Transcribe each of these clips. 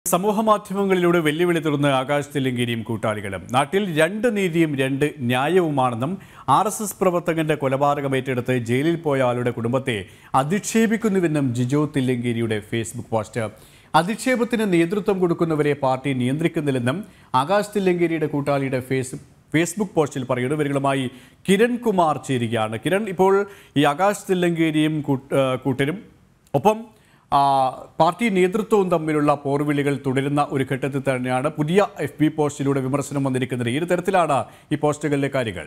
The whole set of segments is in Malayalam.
സമൂഹ മാധ്യമങ്ങളിലൂടെ വെല്ലുവിളി തുറന്ന് ആകാശ് തില്ലങ്കേരിയും കൂട്ടാളികളും നാട്ടിൽ രണ്ട് നീതിയും രണ്ട് ന്യായവുമാണെന്നും ആർ എസ് എസ് പ്രവർത്തകന്റെ കൊലപാതകം ഏറ്റെടുത്ത് ജയിലിൽ പോയ ആളുടെ കുടുംബത്തെ അധിക്ഷേപിക്കുന്നുവെന്നും ജിജോ തില്ലങ്കേരിയുടെ ഫേസ്ബുക്ക് പോസ്റ്റ് അധിക്ഷേപത്തിന് നേതൃത്വം കൊടുക്കുന്നവരെ പാർട്ടി നിയന്ത്രിക്കുന്നില്ലെന്നും ആകാശ് തില്ലങ്കേരിയുടെ കൂട്ടാളിയുടെ ഫേസ് ഫേസ്ബുക്ക് പോസ്റ്റിൽ പറയുന്നു ഇവരുകളുമായി കിരൺ കുമാർ ചേരുകയാണ് കിരൺ ഇപ്പോൾ ഈ ആകാശ് തില്ലങ്കേരിയും കൂട്ട്- ആ, കൂട്ടരും ഒപ്പം ആ, പാർട്ടി നേതൃത്വവും തമ്മിലുള്ള പോർവിളികൾ തുടരുന്ന ഒരു ഘട്ടത്തിൽ തന്നെയാണ് പുതിയ എഫ് ബി പോസ്റ്റിലൂടെ വിമർശനം വന്നിരിക്കുന്നത് ഈ ഒരു തരത്തിലാണ് ഈ പോസ്റ്റുകളിലെ കാര്യങ്ങൾ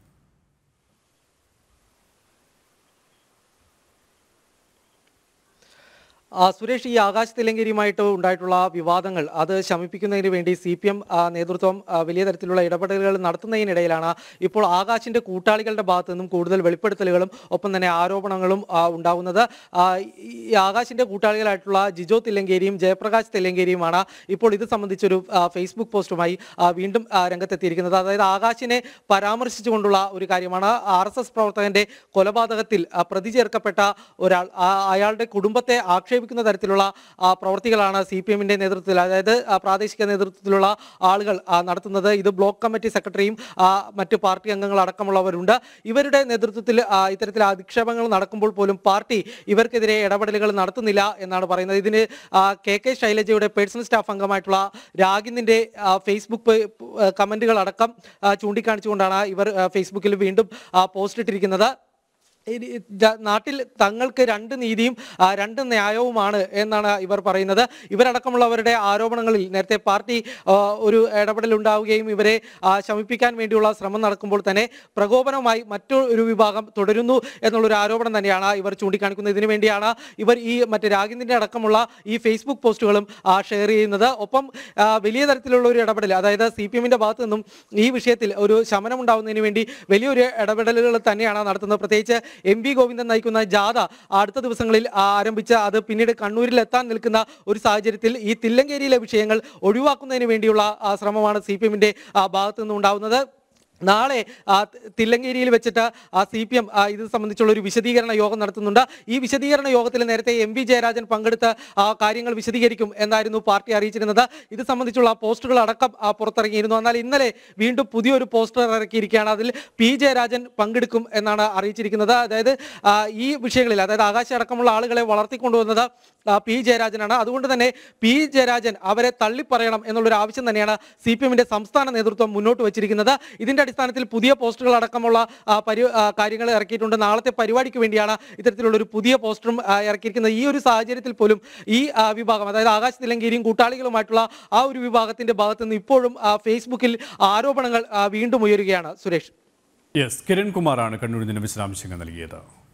ആ, സുരേഷ് ഈ ആകാശ് തിലങ്കരിയുമായിട്ട് ഉണ്ടായിട്ടുള്ള വിവാദങ്ങൾ അത് ശമിപ്പിക്കുന്നതിന് വേണ്ടി സി പി എം നേതൃത്വം ആ, വലിയ തരത്തിലുള്ള ഇടപെടലുകൾ നടത്തുന്നതിനിടയിലാണ് ഇപ്പോൾ ആകാശിന്റെ കൂട്ടാളികളുടെ ഭാഗത്തു നിന്നും കൂടുതൽ വെളിപ്പെടുത്തലുകളും ഒപ്പം തന്നെ ആരോപണങ്ങളും ആ, ഉണ്ടാവുന്നത് ആ, ഈ ആകാശിന്റെ കൂട്ടാളികളായിട്ടുള്ള ജിജോ തില്ലങ്കേരിയും ജയപ്രകാശ് തില്ലങ്കേരിയുമാണ് ഇപ്പോൾ ഇത് സംബന്ധിച്ചൊരു ആ, ഫേസ്ബുക്ക് പോസ്റ്റുമായി ആ, വീണ്ടും ആ, രംഗത്തെത്തിയിരിക്കുന്നത് അതായത് ആകാശിനെ പരാമർശിച്ചുകൊണ്ടുള്ള ഒരു കാര്യമാണ് ആർ എസ് എസ് പ്രവർത്തകന്റെ കൊലപാതകത്തിൽ ആ, പ്രതി ചേർക്കപ്പെട്ട ഒരാൾ ആ, അയാളുടെ കുടുംബത്തെ ആക്ഷേപിക്കുന്ന തരത്തിലുള്ള ആ, പ്രവർത്തികളാണ് സി പി എമ്മിന്റെ നേതൃത്വത്തിൽ അതായത് ആ, പ്രാദേശിക നേതൃത്വത്തിലുള്ള ആളുകൾ ആ, നടത്തുന്നത് ഇത് ബ്ലോക്ക് കമ്മിറ്റി സെക്രട്ടറിയും ആ, മറ്റ് പാർട്ടി അംഗങ്ങൾ അടക്കമുള്ളവരുണ്ട് ഇവരുടെ നേതൃത്വത്തിൽ ആ, ഇത്തരത്തിൽ അധിക്ഷേപങ്ങൾ നടക്കുമ്പോൾ പോലും പാർട്ടി ഇവർക്കെതിരെ ഇടപെടലുകൾ നടത്തുന്നില്ല എന്നാണ് പറയുന്നത് ഇതിന് ആ, കെ കെ ശൈലജയുടെ പേഴ്സണൽ സ്റ്റാഫ് അംഗമായിട്ടുള്ള രാഗിന്ദിന്റെ ആ, ഫേസ്ബുക്ക് പേ- ആ, കമന്റുകൾ അടക്കം ആ, ചൂണ്ടിക്കാണിച്ചുകൊണ്ടാണ് ഇവർ ആ, ഫേസ്ബുക്കിൽ വീണ്ടും ആ, പോസ്റ്റ് ഇട്ടിരിക്കുന്നത് ഇനി ജ- നാട്ടിൽ തങ്ങൾക്ക് രണ്ട് നീതിയും ആ, രണ്ട് ന്യായവുമാണ് എന്നാണ് ഇവർ പറയുന്നത് ഇവരടക്കമുള്ളവരുടെ ആരോപണങ്ങളിൽ നേരത്തെ പാർട്ടി ആ, ഒരു ഇടപെടൽ ഉണ്ടാവുകയും ഇവരെ ആ, ശമിപ്പിക്കാൻ വേണ്ടിയുള്ള ശ്രമം നടക്കുമ്പോൾ തന്നെ പ്രകോപനവുമായി മറ്റൊരു വിഭാഗം തുടരുന്നു എന്നുള്ളൊരു ആരോപണം തന്നെയാണ് ഇവർ ചൂണ്ടിക്കാണിക്കുന്നത് ഇതിനു വേണ്ടിയാണ് ഇവർ ഈ മറ്റേ രാഗിന്ദിന്റെ അടക്കമുള്ള ഈ ഫേസ്ബുക്ക് പോസ്റ്റുകളും ആ, ഷെയർ ചെയ്യുന്നത് ഒപ്പം ആ, വലിയ തരത്തിലുള്ള ഒരു ഇടപെടൽ അതായത് സി പി എമ്മിന്റെ ഭാഗത്തു നിന്നും ഈ വിഷയത്തിൽ ഒരു ശമനം ഉണ്ടാവുന്നതിന് വേണ്ടി വലിയൊരു ഇടപെടലുകൾ തന്നെയാണ് നടത്തുന്നത് പ്രത്യേകിച്ച് എം വി ഗോവിന്ദൻ നയിക്കുന്ന ജാഥ അടുത്ത ദിവസങ്ങളിൽ ആരംഭിച്ച അത് പിന്നീട് കണ്ണൂരിൽ എത്താൻ നിൽക്കുന്ന ഒരു സാഹചര്യത്തിൽ ഈ തില്ലങ്കേരിയിലെ വിഷയങ്ങൾ ഒഴിവാക്കുന്നതിന് വേണ്ടിയുള്ള ആ, ശ്രമമാണ് സി പി എമ്മിന്റെ ഭാഗത്തു നിന്നുണ്ടാവുന്നത് നാളെ ആ, തി- തില്ലങ്കേരിയിൽ വെച്ചിട്ട് ആ സി പി എം ഇത് സംബന്ധിച്ചുള്ള ഒരു വിശദീകരണ യോഗം നടത്തുന്നുണ്ട് ഈ വിശദീകരണ യോഗത്തിൽ നേരത്തെ എം വി ജയരാജൻ പങ്കെടുത്ത് ആ കാര്യങ്ങൾ വിശദീകരിക്കും എന്നായിരുന്നു പാർട്ടി അറിയിച്ചിരുന്നത് ഇത് സംബന്ധിച്ചുള്ള പോസ്റ്ററുകൾ അടക്കം ആ, പുറത്തിറങ്ങിയിരുന്നു എന്നാൽ ഇന്നലെ വീണ്ടും പുതിയൊരു പോസ്റ്റർ ഇറക്കിയിരിക്കുകയാണ് അതിൽ പി ജയരാജൻ പങ്കെടുക്കും എന്നാണ് അറിയിച്ചിരിക്കുന്നത് അതായത് ആ, ഈ വിഷയങ്ങളിൽ അതായത് ആകാശ അടക്കമുള്ള ആളുകളെ വളർത്തിക്കൊണ്ടുവന്നത് ആ, പി ജയരാജനാണ് അതുകൊണ്ട് തന്നെ പി ജയരാജൻ അവരെ തള്ളിപ്പറയണം എന്നുള്ളൊരു ആവശ്യം തന്നെയാണ് സി പി എമ്മിന്റെ സംസ്ഥാന നേതൃത്വം മുന്നോട്ട് വച്ചിരിക്കുന്നത് ഇതിന്റെ അടിസ്ഥാനത്തിൽ പുതിയ പോസ്റ്ററുകൾ അടക്കമുള്ള ആ, പരി ആ, കാര്യങ്ങൾ ഇറക്കിയിട്ടുണ്ട് നാളത്തെ പരിപാടിക്ക് വേണ്ടിയാണ് ഇത്തരത്തിലുള്ള ഒരു പുതിയ പോസ്റ്ററും ആ, ഇറക്കിയിരിക്കുന്നത് ഈ ഒരു സാഹചര്യത്തിൽ പോലും ഈ ആ, വിഭാഗം അതായത് ആകാശ് തിലങ്കേരിയും കൂട്ടാളികളുമായിട്ടുള്ള ആ ഒരു വിഭാഗത്തിന്റെ ഭാഗത്ത് നിന്ന് ഇപ്പോഴും ആ, ഫേസ്ബുക്കിൽ ആരോപണങ്ങൾ ആ, വീണ്ടും ഉയരുകയാണ് സുരേഷ് യെസ് കിരൺ കുമാറാണ് കണ്ണൂരിൽ നിന്ന് വിശദാംശങ്ങൾ നൽകിയത്